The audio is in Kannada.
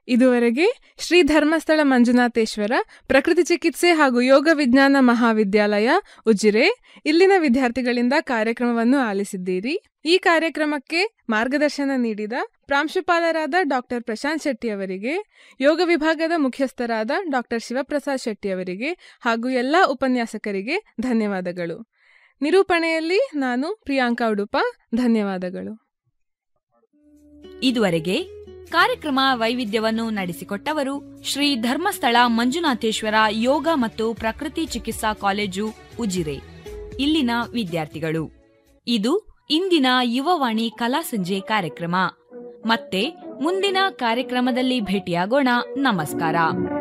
ಇದುವರೆಗೆ ಶ್ರೀ ಧರ್ಮಸ್ಥಳ ಮಂಜುನಾಥೇಶ್ವರ ಪ್ರಕೃತಿ ಚಿಕಿತ್ಸೆ ಹಾಗೂ ಯೋಗ ವಿಜ್ಞಾನ ಮಹಾವಿದ್ಯಾಲಯ ಉಜಿರೆ ಇಲ್ಲಿನ ವಿದ್ಯಾರ್ಥಿಗಳಿಂದ ಕಾರ್ಯಕ್ರಮವನ್ನು ಆಲಿಸಿದ್ದೀರಿ ಈ ಕಾರ್ಯಕ್ರಮಕ್ಕೆ ಮಾರ್ಗದರ್ಶನ ನೀಡಿದ ಪ್ರಾಂಶುಪಾಲರಾದ ಡಾಕ್ಟರ್ ಪ್ರಶಾಂತ್ ಶೆಟ್ಟಿ ಅವರಿಗೆ ಯೋಗ ವಿಭಾಗದ ಮುಖ್ಯಸ್ಥರಾದ ಡಾಕ್ಟರ್ ಶಿವಪ್ರಸಾದ್ ಶೆಟ್ಟಿ ಅವರಿಗೆ ಹಾಗೂ ಎಲ್ಲ ಉಪನ್ಯಾಸಕರಿಗೆ ಧನ್ಯವಾದಗಳು ನಿರೂಪಣೆಯಲ್ಲಿ ನಾನು ಪ್ರಿಯಾಂಕಾ ಉಡುಪ ಧನ್ಯವಾದಗಳು ಇದುವರೆಗೆ ಕಾರ್ಯಕ್ರಮ ವೈವಿಧ್ಯವನ್ನು ನಡೆಸಿಕೊಟ್ಟವರು ಶ್ರೀ ಧರ್ಮಸ್ಥಳ ಮಂಜುನಾಥೇಶ್ವರ ಯೋಗ ಮತ್ತು ಪ್ರಕೃತಿ ಚಿಕಿತ್ಸಾ ಕಾಲೇಜು ಉಜಿರೆ ಇಲ್ಲಿನ ವಿದ್ಯಾರ್ಥಿಗಳು ಇದು ಇಂದಿನ ಯುವವಾಣಿ ಕಲಾಸಂಜೆ ಕಾರ್ಯಕ್ರಮ ಮತ್ತೆ ಮುಂದಿನ ಕಾರ್ಯಕ್ರಮದಲ್ಲಿ ಭೇಟಿಯಾಗೋಣ ನಮಸ್ಕಾರ